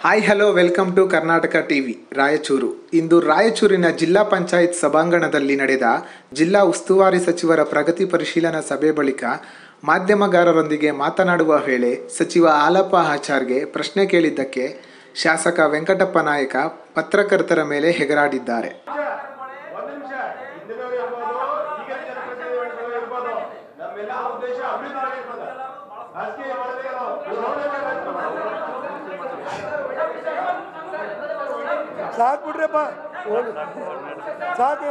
Hi hello welcome to Karnataka TV Raichur ಇಂದು ರಾಯಚೂರಿನ ಜಿಲ್ಲಾ ಪಂಚಾಯತ್ ಸಭಾಂಗಣದಲ್ಲಿ ನಡೆದ ಜಿಲ್ಲಾ ಉಸ್ತುವಾರಿ ಸಚಿವರ ಪ್ರಗತಿ ಪರಿಶೀಲನಾ ಸಭೆ ಬಳಿಕ ಮಾಧ್ಯಮಗಾರರೊಂದಿಗೆ ಮಾತನಾಡುವ ವೇಳೆ ಸಚಿವ ಆಲಪ್ಪ ಆಚಾರ್ಗೆ ಪ್ರಶ್ನೆ ಕೇಳಿದ್ದಕ್ಕೆ ಶಾಸಕ ವೆಂಕಟಪ್ಪ ನಾಯಕ ಪತ್ರಕರ್ತರ ಮೇಲೆ ಹೆಗರಾಡಿದ್ದಾರೆ ಒಂದ್ ನಿಮಿಷ ಹಿಂದಿನವ್ರು ಇರ್ಬೋದು ಈಗ ಜನಪ್ರತಿನಿಧಿಗಳು ಇರ್ಬೋದು ನಮ್ಮೆಲ್ಲ ಉದ್ದೇಶ ಅಭಿವೃದ್ಧಿ ಆಗಿರ್ಬೋದು ರಾಜಕೀಯ ಮಾಡೋದೇ ನಾವು ಸಾಕು ಬಿಡ್ರಪ್ಪ ಹೋಗಿ ಸಾಕು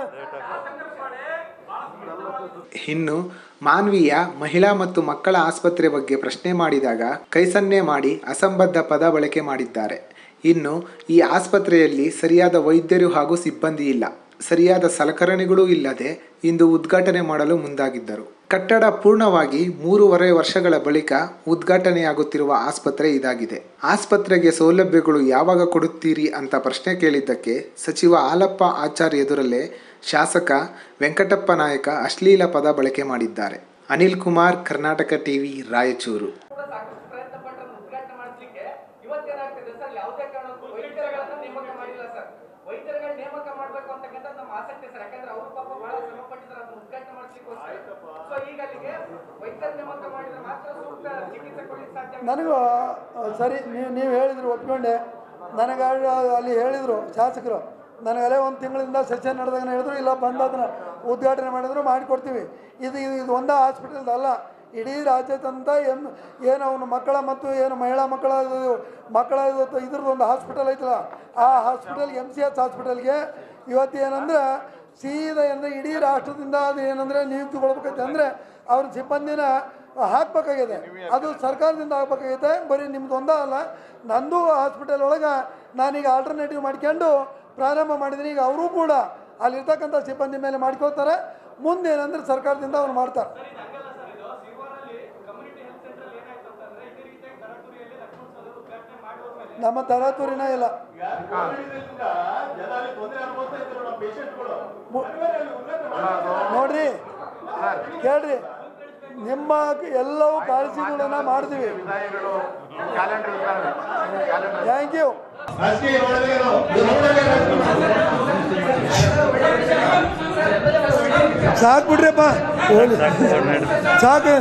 ಇನ್ನು ಮಾನ್ವೀಯ ಮಹಿಳಾ ಮತ್ತು ಮಕ್ಕಳ ಆಸ್ಪತ್ರೆ ಬಗ್ಗೆ ಪ್ರಶ್ನೆ ಮಾಡಿದಾಗ ಕೈಸನ್ನೆ ಮಾಡಿ ಅಸಂಬದ್ಧ ಪದ ಬಳಕೆ ಮಾಡಿದ್ದಾರೆ ಇನ್ನು ಈ ಆಸ್ಪತ್ರೆಯಲ್ಲಿ ಸರಿಯಾದ ವೈದ್ಯರು ಹಾಗೂ ಸಿಬ್ಬಂದಿ ಇಲ್ಲ ಸರಿಯಾದ ಸಲಕರಣೆಗಳೂ ಇಲ್ಲದೆ ಇಂದು ಉದ್ಘಾಟನೆ ಮಾಡಲು ಮುಂದಾಗಿದ್ದರು ಕಟ್ಟಡ ಪೂರ್ಣವಾಗಿ ಮೂರುವರೆ ವರ್ಷಗಳ ಬಳಿಕ ಉದ್ಘಾಟನೆಯಾಗುತ್ತಿರುವ ಆಸ್ಪತ್ರೆ ಇದಾಗಿದೆ ಆಸ್ಪತ್ರೆಗೆ ಸೌಲಭ್ಯಗಳು ಯಾವಾಗ ಕೊಡುತ್ತೀರಿ ಅಂತ ಪ್ರಶ್ನೆ ಕೇಳಿದ್ದಕ್ಕೆ ಸಚಿವ ಆಲಪ್ಪ ಆಚಾರ್ ಎದುರಲ್ಲೇ ಶಾಸಕ ವೆಂಕಟಪ್ಪ ನಾಯಕ ಅಶ್ಲೀಲ ಪದ ಬಳಕೆ ಮಾಡಿದ್ದಾರೆ ಅನಿಲ್ ಕುಮಾರ್ ಕರ್ನಾಟಕ ಟಿವಿ ರಾಯಚೂರು ಕೂಡ ಸಾಕಷ್ಟು ಪ್ರಯತ್ನ ಪಟ್ಟು ಉದ್ಘಾಟನೆ ಮಾಡಿಸ್ಲಿಕ್ಕೆ ಇವತ್ತೇನಾಗ್ತಿದೆ ಸರ್ ಯಾವುದೇ ಕಾರಣಕ್ಕೂ ವೈದ್ಯರುಗಳನ್ನ ನೇಮಕ ಮಾಡಿಲ್ಲ ಸರ್ ವೈದ್ಯರುಗಳ ನೇಮಕ ಮಾಡ್ಬೇಕು ಅಂತಕ್ಕಂಥ ನಮ್ಮ ಆಸಕ್ತಿ ಸರ್ ಯಾಕಂದ್ರೆ ಅವರು ಪಾಪ ಬಹಳ ಶ್ರಮ ಪಟ್ಟಿದ್ದಾರೆ ಅದನ್ನ ಉದ್ಘಾಟನೆ ಮಾಡಿಸ್ಲಿಕ್ಕೋಸ್ಕರ ಸೊ ಈಗ ಅಲ್ಲಿಗೆ ವೈದ್ಯರ ನೇಮಕ ಮಾಡಿದ್ರೆ ಮಾತ್ರ ಸೂಕ್ತ ಚಿಕಿತ್ಸೆ ಕೊಡ್ಲಿಕ್ಕೆ ಸಾಧ್ಯ ನನಗೂ ಆ, ಸರಿ ನೀವು ನೀವು ಹೇಳಿದ್ರು ಒಪ್ಕೊಂಡೆ ನನಗೆ ಅಲ್ಲಿ ಹೇಳಿದರು ಶಾಸಕರು ನನಗಲ್ಲೇ ಒಂದು ತಿಂಗಳಿಂದ ಸೆಷನ್ ನಡೆದಾಗ ಹೇಳಿದ್ರು ಇಲ್ಲ ಬಂದು ಅದನ್ನ ಉದ್ಘಾಟನೆ ಮಾಡಿದ್ರು ಮಾಡಿಕೊಡ್ತೀವಿ ಇದು ಇದು ಇದು ಒಂದೇ ಹಾಸ್ಪಿಟಲ್ದು ಅಲ್ಲ ಇಡೀ ರಾಜ್ಯದಂತ ಎಮ್ ಏನು ಅವನು ಮಕ್ಕಳ ಮತ್ತು ಏನು ಮಹಿಳಾ ಮಕ್ಕಳ ಇದು- ಮಕ್ಕಳ ಇದು- ಇದ್ರದ್ದು ಒಂದು ಹಾಸ್ಪಿಟಲ್ ಐತಲ್ಲ ಆ ಹಾಸ್ಪಿಟಲ್ಗೆ ಎಮ್ ಸಿ ಎಚ್ ಹಾಸ್ಪಿಟಲ್ಗೆ ಇವತ್ತು ಏನಂದ್ರೆ ಸೀದಾ ಅಂದರೆ ಇಡೀ ರಾಷ್ಟ್ರದಿಂದ ಅದು ಏನಂದರೆ ನಿಯುಕ್ತಿಗೊಳ್ಬೇಕೈತೆ ಅಂದರೆ ಅವ್ರ ಸಿಬ್ಬಂದಿನ ಹಾಕ್ಬೇಕಾಗಿದೆ ಅದು ಸರ್ಕಾರದಿಂದ ಆಗ್ಬೇಕಾಗೈತೆ ಬರೀ ನಿಮ್ದು ಒಂದೇ ಅಲ್ಲ ನಂದು ಹಾಸ್ಪಿಟಲ್ ಒಳಗೆ ನಾನೀಗ ಆಲ್ಟರ್ನೇಟಿವ್ ಮಾಡ್ಕೊಂಡು ಪ್ರಾರಂಭ ಮಾಡಿದ್ದೀನಿ ಈಗ ಅವರು ಕೂಡ ಅಲ್ಲಿರ್ತಕ್ಕಂಥ ಸಿಬ್ಬಂದಿ ಮೇಲೆ ಮಾಡ್ಕೋತಾರೆ ಮುಂದೆ ಏನಂದ್ರೆ ಸರ್ಕಾರದಿಂದ ಅವ್ರು ಮಾಡ್ತಾರೆ ನಮ್ಮ ತರಾತುರಿನ ಇಲ್ಲ ಕೋವಿಡ್ನಿಂದ ಜನ ಅಲ್ಲಿ ತೊಂದರೆ ಅನುಭವಿಸ್ತಾ ಇದ್ರು ನಮ್ಮ ಪೇಷಂಟ್ಗಳು ನೋಡ್ರಿ ಕೇಳ್ರಿ ನಿಮ್ಮ ಎಲ್ಲವೂ ಕಾಳಜಿಗಳನ್ನ ಮಾಡ್ತೀವಿ ಥ್ಯಾಂಕ್ ಯು ರಾಜಕೀಯ ಮಾಡೋದೇ ನಾವು ಇದು ನೋಡೋದೇ ರಾಜಕೀಯ. ಸಾಕು ಬಿಡ್ರಪ್ಪ ಹೋಗ್ಲಿ ಸಾಕು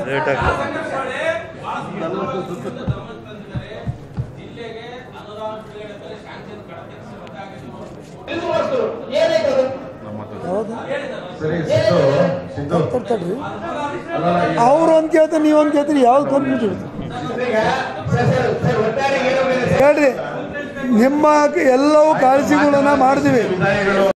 ಹೌದು ಮಾತಾಡ್ತಾಡ್ರಿ ಅವ್ರು ಅಂತ ಕೇಳ್ತಾರೆ ನೀವು ಅಂತ ಕೇಳ್ತೀರಿ ಯಾವ್ದು ಕನ್ಫ್ಯೂಸ್ ಹೇಳ್ರಿ ನಿಮ್ಮ ಎಲ್ಲವೂ ಕಾಳಜಿಗಳನ್ನ ಮಾಡ್ತೀವಿ